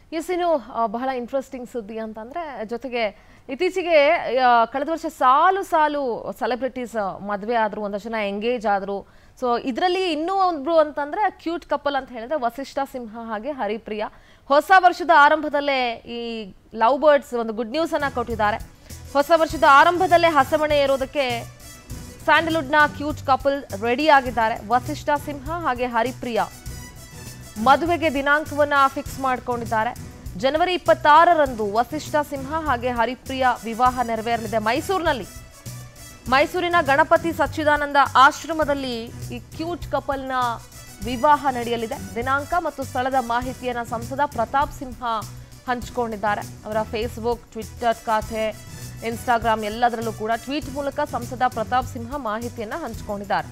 S ಇನ್ನು ಆ, ಬಹಳ ಇಂಟ್ರೆಸ್ಟಿಂಗ್ ಸುದ್ದಿ ಅಂತಂದ್ರೆ ಜೊತೆಗೆ ಇತ್ತೀಚೆಗೆ ಆ, ಕಳೆದ ವರ್ಷ ಸಾಲು ಸಾಲು ಸೆಲೆಬ್ರಿಟೀಸ್ ಮದುವೆ ಆದ್ರು ಒಂದಷ್ಟು ಜನ ಎಂಗೇಜ್ ಆದ್ರು ಸೊ ಇದರಲ್ಲಿ ಇನ್ನೂ ಒಬ್ರು ಅಂತಂದ್ರೆ ಕ್ಯೂಟ್ ಕಪಲ್ ಅಂತ ಹೇಳಿದ್ರೆ ವಸಿಷ್ಠ ಸಿಂಹ ಹಾಗೆ ಹರಿಪ್ರಿಯ ಹೊಸ ವರ್ಷದ ಆರಂಭದಲ್ಲೇ ಈ ಲವ್ ಬರ್ಡ್ಸ್ ಒಂದು ಗುಡ್ ನ್ಯೂಸ್ ಅನ್ನ ಕೊಟ್ಟಿದ್ದಾರೆ ಹೊಸ ವರ್ಷದ ಆರಂಭದಲ್ಲೇ ಹಸಮಣೆ ಏರೋದಕ್ಕೆ ಸ್ಯಾಂಡಲ್ವುಡ್ನ ಕ್ಯೂಟ್ ಕಪಲ್ ರೆಡಿ ಆಗಿದ್ದಾರೆ ವಸಿಷ್ಠ ಸಿಂಹ ಹಾಗೆ ಹರಿಪ್ರಿಯ ಮದುವೆಗೆ ದಿನಾಂಕವನ್ನ ಫಿಕ್ಸ್ ಮಾಡಿಕೊಂಡಿದ್ದಾರೆ ಜನವರಿ ಇಪ್ಪತ್ತಾರರಂದು ವಸಿಷ್ಠ ಸಿಂಹ ಹಾಗೆ ಹರಿಪ್ರಿಯ ವಿವಾಹ ನೆರವೇರಲಿದೆ ಮೈಸೂರಿನಲ್ಲಿ ಮೈಸೂರಿನ ಗಣಪತಿ ಸಚ್ಚಿದಾನಂದ ಆಶ್ರಮದಲ್ಲಿ ಈ ಕ್ಯೂಟ್ ಕಪಲ್ನ ವಿವಾಹ ನಡೆಯಲಿದೆ ದಿನಾಂಕ ಮತ್ತು ಸ್ಥಳದ ಮಾಹಿತಿಯನ್ನ ಸಂಸದ ಪ್ರತಾಪ್ ಸಿಂಹ ಹಂಚಿಕೊಂಡಿದ್ದಾರೆ ಅವರ ಫೇಸ್ಬುಕ್ ಟ್ವಿಟ್ಟರ್ ಖಾತೆ ಇನ್ಸ್ಟಾಗ್ರಾಮ್ ಎಲ್ಲದರಲ್ಲೂ ಕೂಡ ಟ್ವೀಟ್ ಮೂಲಕ ಸಂಸದ ಪ್ರತಾಪ್ ಸಿಂಹ ಮಾಹಿತಿಯನ್ನ ಹಂಚಿಕೊಂಡಿದ್ದಾರೆ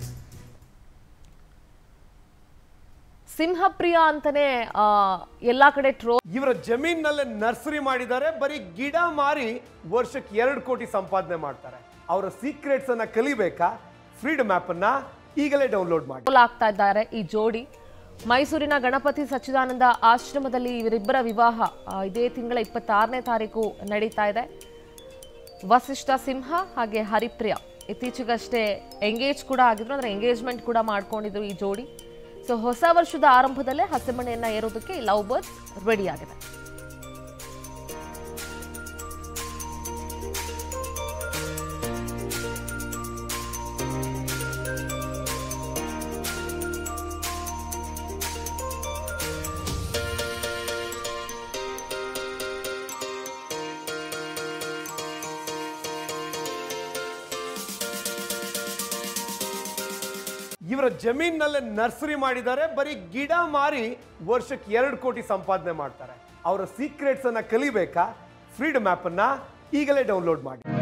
ಸಿಂಹಪ್ರಿಯ ಅಂತಾನೆ ಆ, ಎಲ್ಲಾ ಕಡೆ ಟ್ರೋ ಇವರ ಜಮೀನಲ್ಲೇ ನರ್ಸರಿ ಮಾಡಿದ್ದಾರೆ ಬರೀ ಗಿಡ ಮಾರಿ ವರ್ಷಕ್ಕೆ ಎರಡು ಕೋಟಿ ಸಂಪಾದನೆ ಮಾಡ್ತಾರೆ ಅವರ ಸೀಕ್ರೆಟ್ಸ್ ಅನ್ನ ಕಲಿಬೇಕಾ ಫ್ರೀಡಮ್ ಆಪ್ ಅನ್ನ ಈಗಲೇ ಡೌನ್ಲೋಡ್ ಮಾಡಿ ಟ್ರೋಲ್ ಆಗ್ತಾ ಇದ್ದಾರೆ ಈ ಜೋಡಿ ಮೈಸೂರಿನ ಗಣಪತಿ ಸಚ್ಚಿದಾನಂದ ಆಶ್ರಮದಲ್ಲಿ ಇವರಿಬ್ಬರ ವಿವಾಹ ಆ, ಇದೇ ತಿಂಗಳ ಇಪ್ಪತ್ತಾರನೇ ತಾರೀಕು ನಡೀತಾ ಇದೆ ವಸಿಷ್ಠ ಸಿಂಹ ಹಾಗೆ ಹರಿಪ್ರಿಯ ಇತ್ತೀಚೆಗಷ್ಟೇ ಎಂಗೇಜ್ ಕೂಡ ಆಗಿದ್ರು ಅಂದ್ರೆ ಎಂಗೇಜ್ಮೆಂಟ್ ಕೂಡ ಮಾಡ್ಕೊಂಡಿದ್ರು ಈ ಜೋಡಿ ಸೊ ಹೊಸ ವರ್ಷದ ಆರಂಭದಲ್ಲೇ ಹಸೆಮಣೆಯನ್ನ ಏರೋದಕ್ಕೆ ಈ ಲವ್ ಬರ್ಡ್ಸ್ ರೆಡಿ ಆಗಿದೆ ಇವರ ಜಮೀನಲ್ಲೇ ನರ್ಸರಿ ಮಾಡಿದ್ದಾರೆ ಬರೀ ಗಿಡ ಮಾರಿ ವರ್ಷಕ್ಕೆ ಎರಡು ಕೋಟಿ ಸಂಪಾದನೆ ಮಾಡ್ತಾರೆ ಅವರ ಸೀಕ್ರೆಟ್ಸ್ ಅನ್ನ ಕಲಿಬೇಕಾ ಫ್ರೀಡಮ್ ಆಪ್ ಅನ್ನ ಈಗಲೇ ಡೌನ್ಲೋಡ್ ಮಾಡಿ